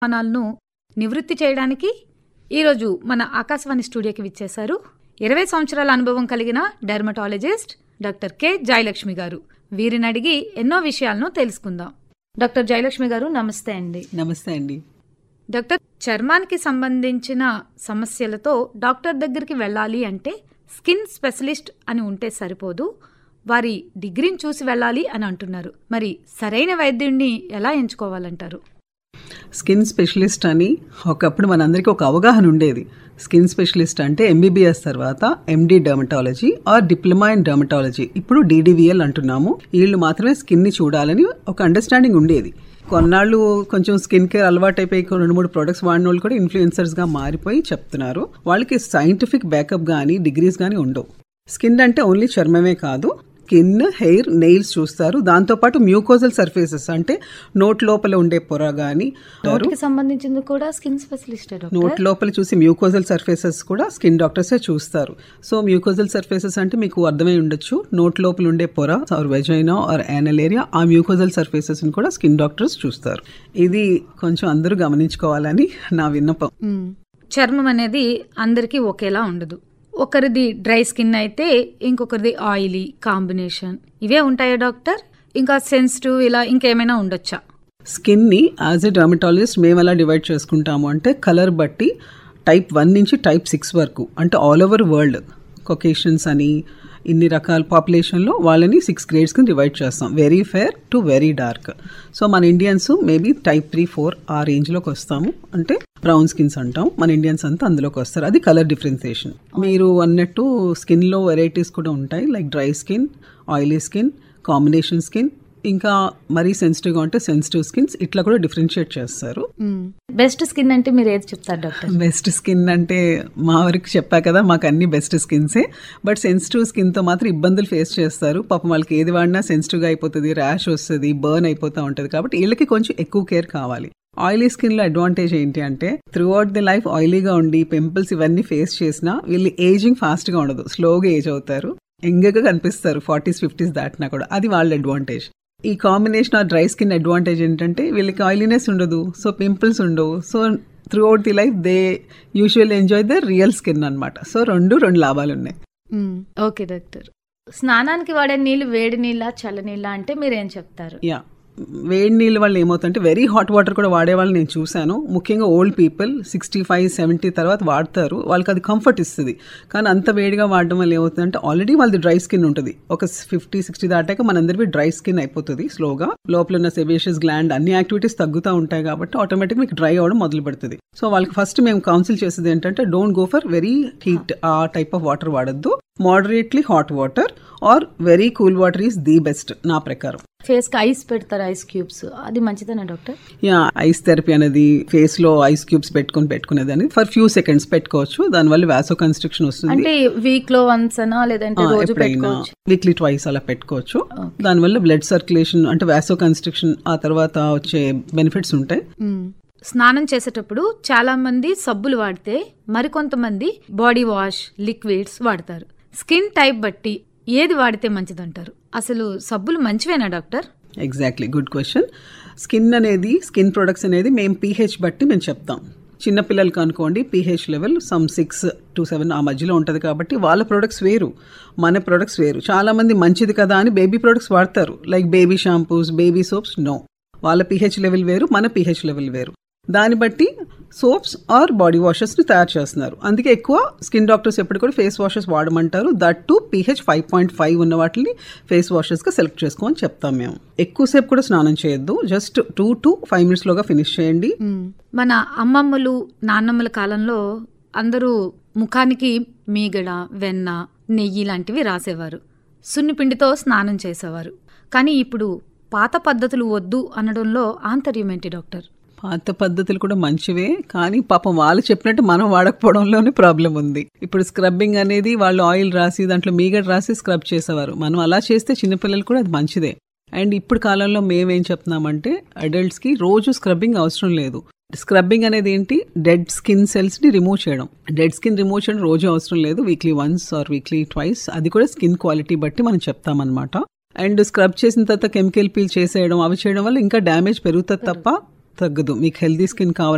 అనుమానాలను నివృత్తి చేయడానికి ఈరోజు మన ఆకాశవాణి స్టూడియోకి విచ్చేశారు ఇరవై సంవత్సరాల అనుభవం కలిగిన డెర్మటాలజిస్ట్ డాక్టర్ కె జయలక్ష్మి గారు వీరిని అడిగి ఎన్నో విషయాలను తెలుసుకుందాం డాక్టర్ జయలక్ష్మి గారు నమస్తే అండి నమస్తే అండి డాక్టర్ చర్మానికి సంబంధించిన సమస్యలతో డాక్టర్ దగ్గరికి వెళ్ళాలి అంటే స్కిన్ స్పెషలిస్ట్ అని ఉంటే సరిపోదు వారి డిగ్రీని చూసి వెళ్ళాలి అని అంటున్నారు మరి సరైన వైద్యుడిని ఎలా ఎంచుకోవాలంటారు స్కిన్ స్పెషలిస్ట్ అని ఒకప్పుడు మనందరికీ ఒక అవగాహన ఉండేది స్కిన్ స్పెషలిస్ట్ అంటే ఎంబీబీఎస్ తర్వాత MD dermatology or diploma in dermatology ఇప్పుడు డీడీవీఎల్ అంటున్నాము వీళ్ళు మాత్రమే స్కిన్ని చూడాలని ఒక అండర్స్టాండింగ్ ఉండేది కొన్నాళ్ళు కొంచెం స్కిన్ కేర్ అలవాటైపోయి కొన్ని రెండు మూడు ప్రొడక్ట్స్ వాడిన వాళ్ళు కూడా ఇన్ఫ్లుయెన్సర్స్గా మారిపోయి చెప్తున్నారు వాళ్ళకి సైంటిఫిక్ బ్యాకప్ కానీ డిగ్రీస్ కానీ ఉండవు స్కిన్ అంటే ఓన్లీ చర్మమే కాదు స్కిన్ హెయిర్ నెయిల్స్ చూస్తారు దాంతోపాటు మ్యూకోజల్ సర్ఫేసెస్ అంటే నోట్ లోపల ఉండే పొర కానీ నోటికి సంబంధించింది కూడా స్కిన్ స్పెషలిస్ట్ నోట్ లోపల చూసి మ్యూకోజల్ సర్ఫేసెస్ కూడా స్కిన్ డాక్టర్సే చూస్తారు సో మ్యూకోజల్ సర్ఫేసెస్ అంటే మీకు అర్థమై ఉండొచ్చు నోట్ లోపల ఉండే పొర or vagina or anal area ఆ మ్యూకోజల్ సర్ఫేసెస్ కూడా స్కిన్ డాక్టర్స్ చూస్తారు ఇది కొంచెం అందరూ గమనించుకోవాలని నా విన్నపం చర్మం అనేది అందరికీ ఒకేలా ఉండదు ఒకరిది డ్రై స్కిన్ అయితే ఇంకొకరిది ఆయిలీ కాంబినేషన్ ఇవే ఉంటాయా డాక్టర్ ఇంకా సెన్సిటివ్ ఇలా ఇంకేమైనా ఉండొచ్చా స్కిన్ని యాజ్ ఎ డర్మటాలజిస్ట్ మేము ఎలా డివైడ్ చేసుకుంటాము అంటే కలర్ బట్టి టైప్ వన్ నుంచి టైప్ సిక్స్ వరకు అంటే ఆల్ ఓవర్ వరల్డ్ కొకేషన్స్ అని ఇన్ని రకాల పాపులేషన్లో వాళ్ళని సిక్స్ గ్రేడ్స్ కింద డివైడ్ చేస్తాం very fair to very dark so మన Indians maybe type three four ఆ రేంజ్లోకి వస్తాము అంటే బ్రౌన్ స్కిన్స్ అంటాం మన ఇండియన్స్ అంతా అందులోకి వస్తారు అది కలర్ డిఫరెన్సియేషన్ మీరు అన్నట్టు స్కిన్లో వెరైటీస్ కూడా ఉంటాయి like dry skin oily skin combination skin ఇంకా మరీ సెన్సిటివ్గా ఉంటే సెన్సిటివ్ స్కిన్స్ ఇట్లా కూడా డిఫరెన్షియేట్ చేస్తారు బెస్ట్ స్కిన్ అంటే మీరు ఏది చెప్తారు డాక్టర్ బెస్ట్ స్కిన్ అంటే మా వరకు చెప్పా కదా మాకు అన్ని బెస్ట్ స్కిన్సే బట్ సెన్సిటివ్ స్కిన్తో మాత్రం ఇబ్బందులు ఫేస్ చేస్తారు పాపం వాళ్ళకి ఏది వాడినా సెన్సిటివ్గా అయిపోతుంది ర్యాష్ వస్తుంది బర్న్ అయిపోతూ ఉంటుంది కాబట్టి వీళ్ళకి కొంచెం ఎక్కువ కేర్ కావాలి ఆయిలీ స్కిన్ లో అడ్వాంటేజ్ ఏంటి అంటే త్రూ అవుట్ ది లైఫ్ ఆయిలీగా ఉండి పింపుల్స్ ఇవన్నీ ఫేస్ చేసినా వీళ్ళు ఏజింగ్ ఫాస్ట్గా ఉండదు స్లోగా ఏజ్ అవుతారు ఎంగగా కనిపిస్తారు ఫార్టీస్ ఫిఫ్టీస్ దాటినా కూడా అది వాళ్ళ అడ్వాంటేజ్ ఈ combination of dry skin advantage ఏంటంటే వీళ్ళకి ఆయిలీనెస్ ఉండదు సో పింపుల్స్ ఉండవు so throughout the life they usual enjoy the real skin అనమాట సో రెండు రెండు లాభాలు ఉన్నాయి ఓకే డాక్టర్ స్నానానికి వాడే నీళ్ళు వేడి నీళ్ళ చల్ల నీళ్ళ అంటే మీరు ఏం చెప్తారు యా వేడి నీళ్ళ వల్ల ఏమవుతుందంటే వెరీ హాట్ వాటర్ కూడా వాడే వాళ్ళని నేను చూశాను ముఖ్యంగా old people sixty five seventy తర్వాత వాడతారు వాళ్ళకి అది కంఫర్ట్ ఇస్తుంది కానీ అంత వేడిగా వాడడం వల్ల ఏమవుతుందంటే ఆల్రెడీ వాళ్ళది డ్రై స్కిన్ ఉంటుంది ఒక ఫిఫ్టీ సిక్స్టీ దాటాక మనందరివి డ్రై స్కిన్ అయిపోతుంది స్లోగా లోపల ఉన్న సెబేషియస్ గ్లాండ్ అన్ని యాక్టివిటీస్ తగ్గుతూ ఉంటాయి కాబట్టి ఆటోమేటిక్ మీకు డ్రై అవడం మొదలు పెడుతుంది సో వాళ్ళకి ఫస్ట్ మేము కౌన్సిల్ చేసేది ఏంటంటే don't go for very heat ఆ టైప్ ఆఫ్ వాటర్ వాడద్దు moderately hot water or very cool water is the best నా ప్రకారం ఫేస్ కి ఐస్ పెడతారు ఐస్ క్యూబ్స్ అది మంచిదేనా డాక్టర్ యా ఐస్ థెరపీ అనేది ఫేస్ లో ఐస్ క్యూబ్స్ పెట్టుకొని పెట్టుకునేది అనేది ఫర్ ఫ్యూ సెకండ్స్ పెట్టుకోవచ్చు దానివల్ల వ్యాసో కన్స్ట్రక్షన్ వస్తుంది అంటే వీక్ లో వన్స్ అనా లేదంటే రోజు ఎప్పుడైనా పెట్టుకోవచ్చు వీక్లీ ట్వైస్ అలా పెట్టుకోవచ్చు దానివల్ల బ్లడ్ సర్క్యులేషన్ అంటే వ్యాసో కన్స్ట్రక్షన్ ఆ తర్వాత వచ్చే బెనిఫిట్స్ ఉంటాయి మ్మ్. స్నానం చేసేటప్పుడు చాలా మంది సబ్బులు వాడితే మరికొంతమంది బాడీ వాష్ లిక్విడ్స్ వాడతారు స్కిన్ టైప్ బట్టి ఏది వాడితే మంచిదంటారు అసలు సబ్బులు మంచివేనా doctor exactly good question skin అనేది స్కిన్ ప్రొడక్ట్స్ అనేది మేము పీహెచ్ బట్టి మేము చెప్తాం చిన్న పిల్లలకి అనుకోండి pH level some six to seven ఆ మధ్యలో ఉంటుంది కాబట్టి వాళ్ళ ప్రొడక్ట్స్ వేరు మన ప్రొడక్ట్స్ వేరు చాలా మంది మంచిది కదా అని బేబీ ప్రొడక్ట్స్ వాడతారు like baby shampoos baby soaps no వాళ్ళ పీహెచ్ లెవెల్ వేరు మన పీహెచ్ లెవెల్ వేరు దాన్ని బట్టి సోప్స్ ఆర్ బాడీ వాషెస్ని తయారు చేస్తున్నారు అందుకే ఎక్కువ స్కిన్ డాక్టర్స్ ఎప్పుడు కూడా ఫేస్ వాషెస్ వాడమంటారు that too pH five point five ఉన్న వాటిని ఫేస్ వాషెస్గా సెలెక్ట్ చేసుకోమని చెప్తాం మేము ఎక్కువసేపు కూడా స్నానం చేయొద్దు జస్ట్ టూ టు ఫైవ్ మినిట్స్లోగా ఫినిష్ చేయండి మన అమ్మమ్మలు నాన్నమ్మల కాలంలో అందరూ ముఖానికి మీగడ వెన్న నెయ్యి లాంటివి రాసేవారు సున్నిపిండితో స్నానం చేసేవారు కానీ ఇప్పుడు పాత పద్ధతులు వద్దు అనడంలో ఆంతర్యం ఏంటి డాక్టర్ పాత పద్ధతులు కూడా మంచివే కానీ పాపం వాళ్ళు చెప్పినట్టు మనం వాడకపోవడంలోనే ప్రాబ్లం ఉంది ఇప్పుడు స్క్రబ్బింగ్ అనేది వాళ్ళు ఆయిల్ రాసి దాంట్లో మీగడ రాసి స్క్రబ్ చేసేవారు మనం అలా చేస్తే చిన్నపిల్లలు కూడా అది మంచిదే అండ్ ఇప్పుడు కాలంలో మేమేం చెప్తున్నామంటే అడల్ట్స్కి రోజు స్క్రబ్బింగ్ అవసరం లేదు స్క్రబ్బింగ్ అనేది ఏంటి డెడ్ స్కిన్ సెల్స్ని రిమూవ్ చేయడం డెడ్ స్కిన్ రిమూవ్ చేయడం రోజు అవసరం లేదు weekly once or weekly twice అది కూడా స్కిన్ క్వాలిటీ బట్టి మనం చెప్తామన్నమాట అండ్ స్క్రబ్ చేసిన తర్వాత కెమికల్ పీల్ చేసేయడం అవి చేయడం వల్ల ఇంకా డ్యామేజ్ పెరుగుతుంది తప్ప తగ్గదు మీకు హెల్దీ స్కిన్ కావాలి